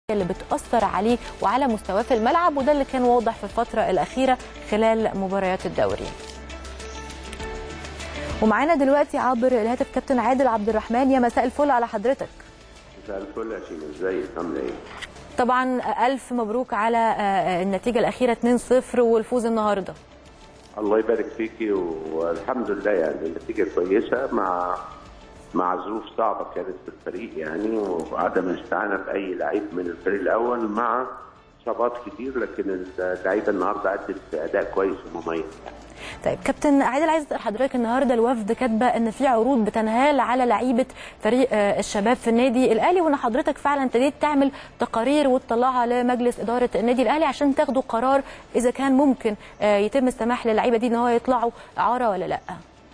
اللي بتأثر عليه وعلى مستواه في الملعب وده اللي كان واضح في الفترة الأخيرة خلال مباريات الدوري ومعانا دلوقتي عبر الهاتف كابتن عادل عبد الرحمن يا مساء الفل على حضرتك مساء الفل يا شيماء ازيك عامله ايه؟ طبعا ألف مبروك على آه، النتيجة الأخيرة 2-0 والفوز النهاردة الله يبارك فيكي والحمد لله يعني النتيجه كويسه مع مع ظروف صعبه كانت في الفريق يعني وعدم الاستعانه باي لعيب من الفريق الاول مع اصابات كتير لكن اللعيبه النهارده ادت اداء كويس ومميز يعني. طيب كابتن عادل عايز اسال حضرتك النهارده الوفد كاتبه ان في عروض بتنهال على لعيبه فريق آه، الشباب في النادي الاهلي وان حضرتك فعلا ابتديت تعمل تقارير وتطلعها لمجلس اداره النادي الاهلي عشان تاخدوا قرار اذا كان ممكن آه، يتم السماح للعيبه دي ان هو يطلعوا اعاره ولا لا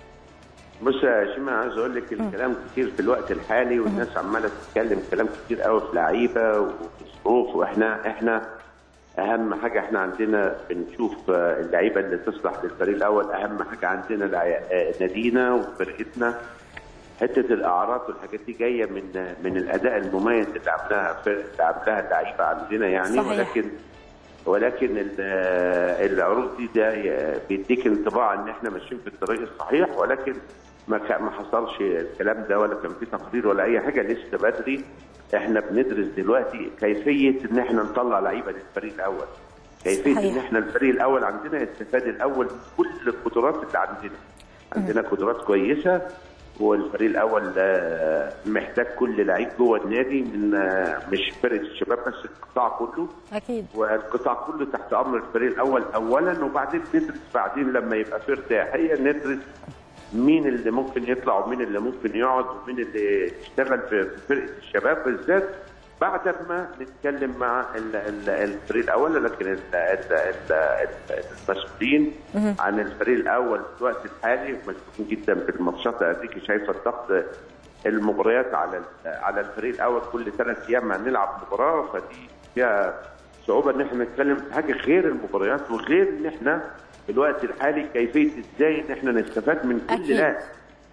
بص يا شيماء عايز اقول لك الكلام كتير في الوقت الحالي والناس عماله تتكلم كلام كتير قوي في لعيبه وفي ظروف واحنا احنا اهم حاجه احنا عندنا بنشوف آه، اللعيبه اللي تصلح للفريق الاول اهم حاجه عندنا لع- آه، نادينا وفرقتنا حته الاعراض والحاجات دي جايه من من الاداء المميز اللي عملها فرق- اللي عملها اللعيبه عندنا يعني صحيح. ولكن ولكن ال- آه، العروض دي ده ي- بيديك انطباع ان احنا ماشيين في الطريق الصحيح ولكن ما كان- ما حصلش الكلام ده ولا كان في تقرير ولا اي حاجه لسه بدري احنا بندرس دلوقتي كيفيه ان احنا نطلع لعيبه للفريق الاول كيفيه صحيح. ان احنا الفريق الاول عندنا يستفاد الاول من كل القدرات اللي عندنا عندنا قدرات كويسه والفريق الاول آه، محتاج كل لعيب جوه النادي من آه، مش فرقه الشباب بس القطاع كله اكيد والقطاع كله تحت امر الفريق الاول اولا وبعدين ندرس بعدين لما يبقى في ارتياحيه ندرس مين اللي ممكن يطلع ومين اللي ممكن يقعد ومين اللي يشتغل في في فرقه الشباب بالذات بعد ما نتكلم مع ال- ال- الفريق الاول لكن ال- ال- ال- ال- المسؤولين عن الفريق الاول في الوقت الحالي مشغولين جدا بالماتشات اديك شايفه الضغط المباريات على ال- على الفريق الاول كل ثلاث ايام هنلعب مباراه فدي فيها صعوبه ان احنا نتكلم في حاجه غير المباريات وغير ان احنا في الوقت الحالي كيفيه ازاي ان احنا نستفاد من كل أكيد. لاعب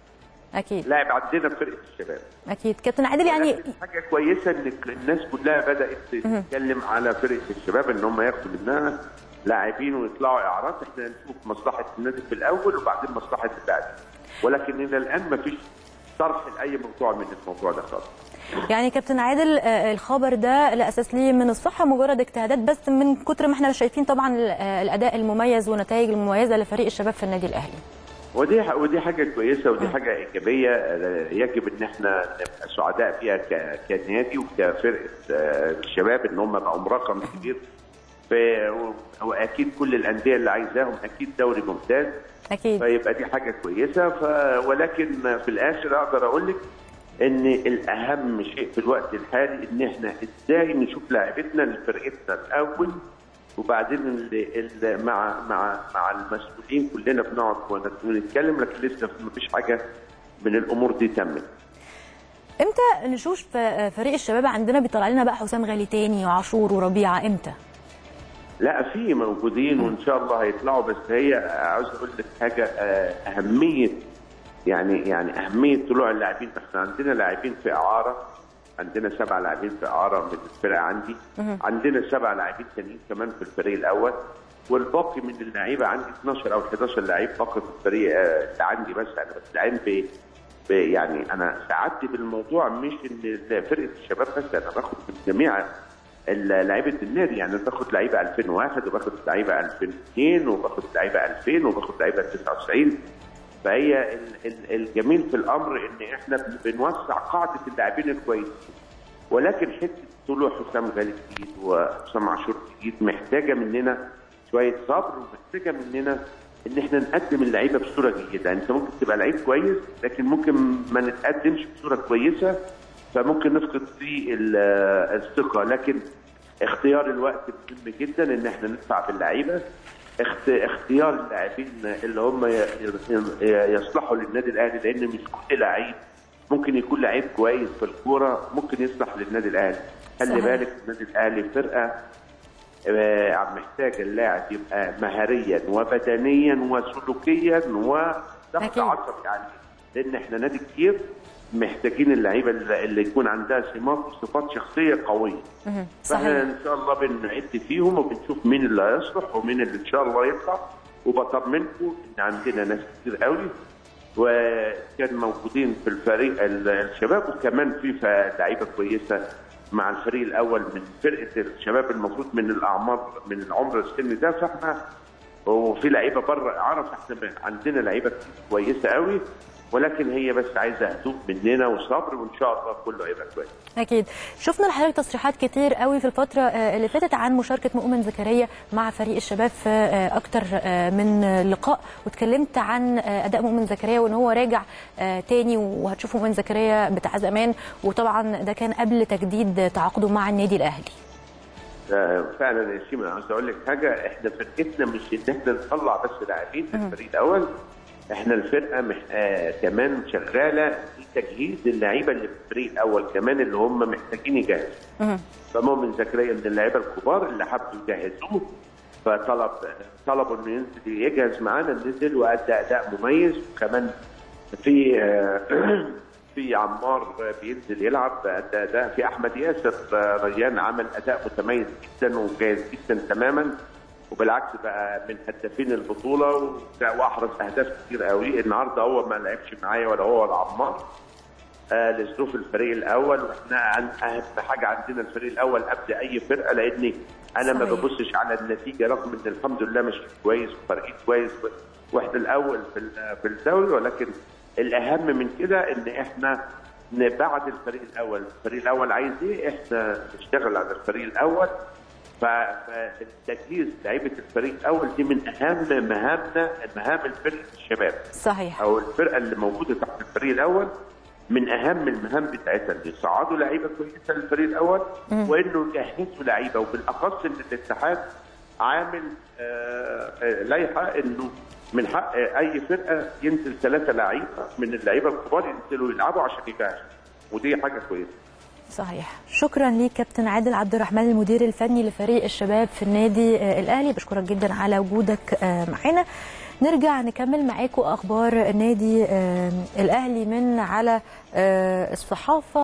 اكيد لاعب عندنا في فرقه الشباب اكيد كابتن عادل يعني ولكن حاجه كويسه ان الناس كلها بدات تتكلم على فرقه الشباب ان هم ياخدوا منها لاعبين ويطلعوا اعارات احنا نشوف مصلحه النادي في الاول وبعدين مصلحه اللاعبين ولكن الى الان ما فيش طرح لاي موضوع من الموضوع ده خالص يعني كابتن عادل آه، الخبر ده لا اساس ليه من الصحه مجرد اجتهادات بس من كتر ما احنا شايفين طبعا ال- آه، الاداء المميز والنتائج المميزه لفريق الشباب في النادي الاهلي ودي ودي حاجه كويسه ودي حاجه ايجابيه آه، يجب ان احنا نبقى سعداء فيها ك- كنادي وكفرقه آه، الشباب ان هم بقوا رقم كبير ف- واكيد كل الانديه اللي عايزاهم اكيد دوري ممتاز اكيد فيبقى دي حاجه كويسه ف... ولكن في الاخر اقدر اقول لك ان الاهم شيء في الوقت الحالي ان احنا ازاي نشوف لاعبتنا لفرقتنا الاول وبعدين اللي اللي مع مع مع المسؤولين كلنا بنقعد ونتكلم لكن لسه ما فيش حاجه من الامور دي تمت امتى نشوف آه، فريق الشباب عندنا بيطلع لنا بقى حسام غالي تاني وعاشور وربيعه امتى لا في موجودين وان شاء الله هيطلعوا بس هي عاوز اقول لك حاجه آه، اهميه يعني يعني اهميه طلوع اللاعبين احنا عندنا لاعبين في اعاره عندنا سبع لاعبين في اعاره من الفرقه عندي عندنا سبع لاعبين تانيين كمان في الفريق الاول والباقي من اللعيبه عندي 12 او 11 لعيب فقط في الفريق آه، اللي عندي بس انا بستعين ب ب- يعني انا سعادتي بالموضوع مش ان فرقه الشباب بس انا باخد من جميع ال- لعيبه النادي يعني أنا باخد لعيبه 2001 وباخد لعيبه 2002 وباخد لعيبه 2000 وباخد لعيبه 99 فهي ال- ال- الجميل في الامر ان احنا بن- بنوسع قاعده اللاعبين الكويسين ولكن حته طلوع حسام غالي جديد وحسام عاشور جديد محتاجه مننا شويه صبر ومحتاجه مننا ان احنا نقدم اللعيبه بصوره جيده انت ممكن تبقى لعيب كويس لكن ممكن ما نتقدمش بصوره كويسه فممكن نفقد في ال- الثقه لكن اختيار الوقت مهم جدا ان احنا ندفع باللعيبه اخت- اختيار اللاعبين اللي هم ي- ي- يصلحوا للنادي الاهلي لان مش كل لعيب ممكن يكون لعيب كويس في الكوره ممكن يصلح للنادي الاهلي خلي صحيح. بالك النادي الاهلي فرقه آه، عم محتاج اللاعب يبقى مهاريا وبدنيا وسلوكيا وضغط أكيد. عصبي عليه لان احنا نادي كتير محتاجين اللعيبه اللي اللي يكون عندها سمات وصفات شخصيه قويه مهم. فاحنا صحيح ان شاء الله بنعد فيهم وبنشوف مين اللي هيصلح ومين اللي ان شاء الله يطلع وبطمنكم ان عندنا ناس كتير قوي وكان موجودين في الفريق ال- الشباب وكمان في ف- لعيبه كويسه مع الفريق الاول من فرقه الشباب المفروض من الاعمار من العمر السن ده فاحنا وفي لعيبه بره اعاره فاحنا عندنا لعيبه كتير كويسه قوي ولكن هي بس عايزه هدوء مننا وصبر وان شاء الله كله هيبقى كويس. اكيد شفنا لحضرتك تصريحات كتير قوي في الفتره آه، اللي فاتت عن مشاركه مؤمن زكريا مع فريق الشباب في آه، اكتر آه، من آه، لقاء واتكلمت عن آه، اداء مؤمن زكريا وان هو راجع آه، تاني وهتشوف مؤمن زكريا بتاع زمان وطبعا ده كان قبل تجديد تعاقده مع النادي الاهلي آه، فعلا يا شيماء عاوز اقول لك حاجه احنا فرقتنا مش ان احنا نطلع بس لاعبين في الفريق الاول احنا الفرقه مح... آه كمان شغاله في تجهيز اللعيبه اللي في الفريق الاول كمان اللي هم محتاجين يجهزوا فمؤمن زكريا من اللعيبه الكبار اللي حبوا يجهزوه فطلب طلبوا انه ينزل يجهز معانا نزل وادى اداء مميز وكمان في آه، في عمار بينزل يلعب ادى اداء في احمد ياسر آه، ريان عمل اداء متميز جدا وجيد جدا تماما وبالعكس بقى من هدافين البطوله و- واحرز اهداف كتير قوي النهارده هو ما لعبش معايا ولا هو ولا عمار آه لظروف الفريق الاول واحنا عن اهم حاجه عندنا الفريق الاول قبل اي فرقه لاني انا ما صحيح. ببصش على النتيجه رغم ان الحمد لله مش كويس وفريق كويس واحنا الاول في ال- في الدوري ولكن الاهم من كده ان احنا ن- بعد الفريق الاول الفريق الاول عايز ايه احنا نشتغل على الفريق الاول ف- فالتجهيز لعيبه الفريق الاول دي من اهم مهامنا مهام الفرقه الشباب صحيح او الفرقه اللي موجوده تحت الفريق الاول من اهم المهام بتاعتها اللي يصعدوا لعيبه كويسه للفريق الاول وانه يجهزوا لعيبه وبالاخص ان الاتحاد عامل آه، آه، لائحه انه من حق آه، اي فرقه ينزل ثلاثه لعيبه من اللعيبه الكبار ينزلوا يلعبوا عشان يجهزوا ودي حاجه كويسه صحيح شكرا ليك كابتن عادل عبد الرحمن المدير الفني لفريق الشباب في النادي آه، الاهلي بشكرك جدا على وجودك آه، معانا نرجع نكمل معاكم اخبار النادي آه، الاهلي من على آه، الصحافه